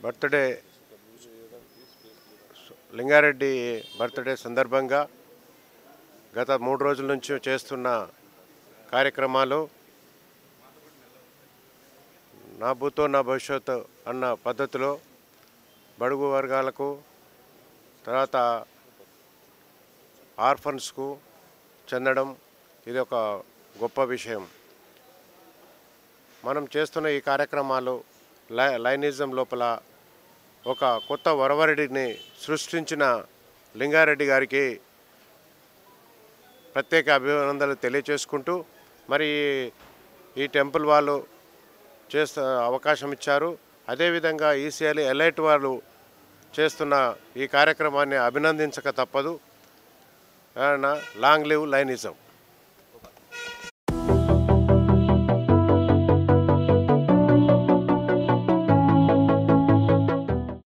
birthday Lingareddy birthday సందర్భంగా గత మూడు రోజుల నుంచి చేస్తున్న కార్యక్రమాలు నా భూతో నా భవిష్యత్తు అన్న పద్ధతిలో బడుగు వర్గాలకు తర్వాత ఆర్ఫన్స్కు చెందడం ఇది ఒక గొప్ప విషయం మనం చేస్తున్న ఈ కార్యక్రమాలు లై లైనిజం లోపల ఒక కొత్త వరవడిని సృష్టించిన లింగారెడ్డి గారికి ప్రత్యేక అభినందనలు తెలియచేసుకుంటూ మరి ఈ టెంపుల్ వాళ్ళు చేస్త అవకాశం ఇచ్చారు అదేవిధంగా ఈసీఎల్ ఎలైట్ వాళ్ళు చేస్తున్న ఈ కార్యక్రమాన్ని అభినందించక తప్పదు లాంగ్ లివ్ లైనిజం